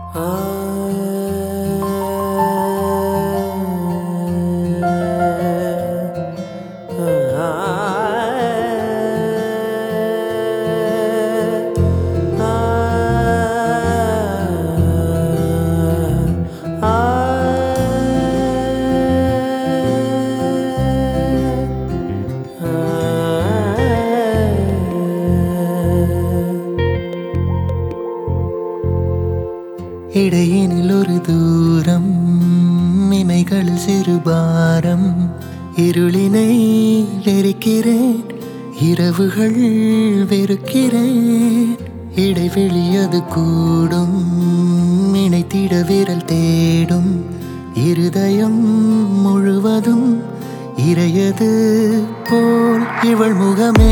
இடையினில் ஒரு தூரம் இமைகளில் சிறு பாரம் இருளினை வெறுக்கிறேன் இரவுகள் வெறுக்கிறேன் இடைவெளி அது கூடும் இணைத்திட விரல் தேடும் இருதயம் முழுவதும் இறையது போல் இவள் முகமே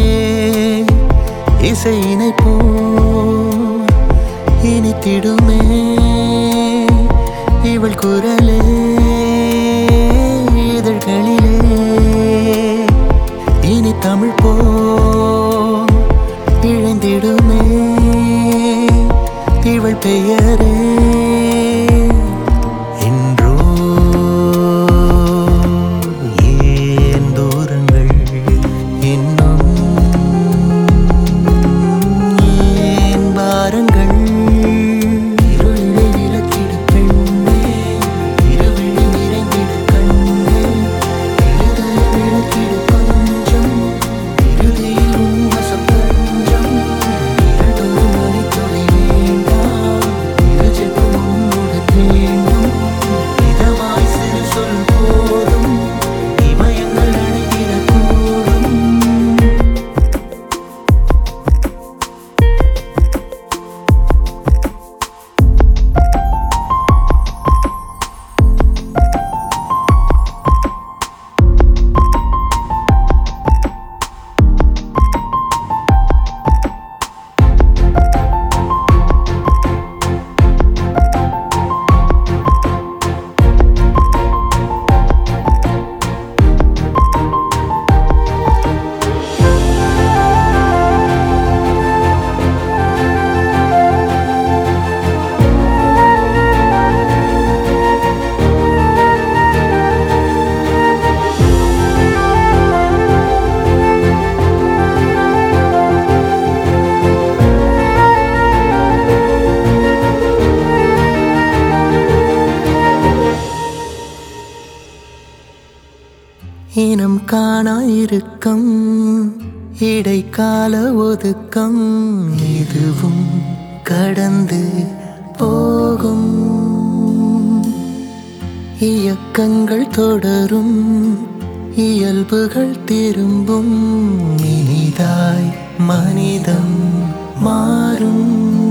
இசையினை போல் இனித்திடுமே இவள் குரலே இதழ்களிலே இனி தமிழ் போ இழைந்திடுமே இவள் பெயரே என்றோ ஏன் தூரங்கள் இன்னும் ஏன் பாரங்கள் இருளிலே விளக்கிடு பெண்ணே இருவிழி நிறைந்திடு கண்ணே இருதய விளக்கிடு கொஞ்சம் இருதியில் உன் வசம் தஞ்சம் இரண்டொரு மணித்துளி வேண்டாம் இரு ஜெபம் உன்னோடு வேண்டும் இதமாய் சிறு சொல் போதும் இமயங்கள் அணைத்திடக்கூடும் இனம் காணாயிருக்கம் இடைக்கால ஒதுக்கம் இதுவும் கடந்து போகும் இயக்கங்கள் தொடரும் இயல்புகள் திரும்பும் இனிதாய் மனிதம் மாறும்